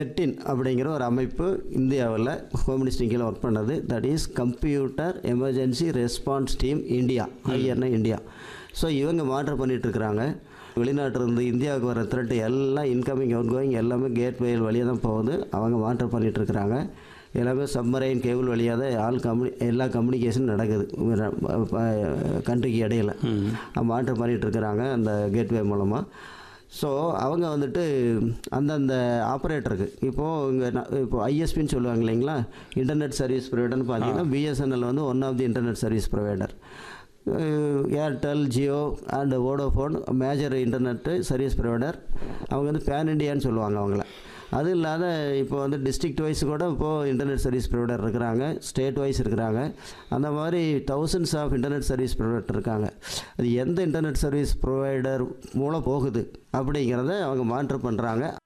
செட்டின் அப்படிங்கிற ஒரு அமைப்பு இந்தியாவில் ஹோம் மினிஸ்ட்ரி கீழே ஒர்க் பண்ணது that is computer emergency response team India I N I India so இவங்க மானிட்டர் பண்ணிட்டு இருக்கிறாங்க வெளிநாட்டிலிருந்து இந்தியாவுக்கு வர த்ரெட் எல்லாம் இன்கமிங் அவுட் கோயிங் எல்லாமே கேட்வே வழியாக தான் போகுது அவங்க மானிட்டர் பண்ணிட்டு இருக்கிறாங்க எல்லாமே சப்மரைன் கேபிள் வழியாக தான் ஆல் கம்யூனி எல்லா கம்யூனிகேஷன் நடக்குது கண்ட்ரிக்கு இடையில மானிட்டர் பண்ணிட்டு இருக்கிறாங்க அந்த கேட்வே மூலமாக ஸோ அவங்க வந்துட்டு அந்தந்த ஆப்ரேட்டருக்கு இப்போது இங்கே இப்போ ஐஎஸ்பின்னு சொல்லுவாங்க இல்லைங்களா இன்டர்நெட் சர்வீஸ் ப்ரொவைடர்னு பார்த்தீங்கன்னா பிஎஸ்என்எல் வந்து one of the internet service provider Airtel Jio and Vodafone major internet service provider அவங்க வந்து பேன் இண்டியான்னு சொல்லுவாங்க அவங்கள அது இல்லாத இப்போ வந்து டிஸ்ட்ரிக்ட் வைஸ் கூட இப்போது இன்டர்நெட் சர்வீஸ் ப்ரொவைடர் இருக்கிறாங்க ஸ்டேட் வைஸ் இருக்கிறாங்க அந்த மாதிரி thousands of internet service provider இருக்காங்க அது எந்த இன்டர்நெட் சர்வீஸ் ப்ரொவைடர் மூலம் போகுது அப்படிங்கிறத அவங்க மானிட்டர் பண்ணுறாங்க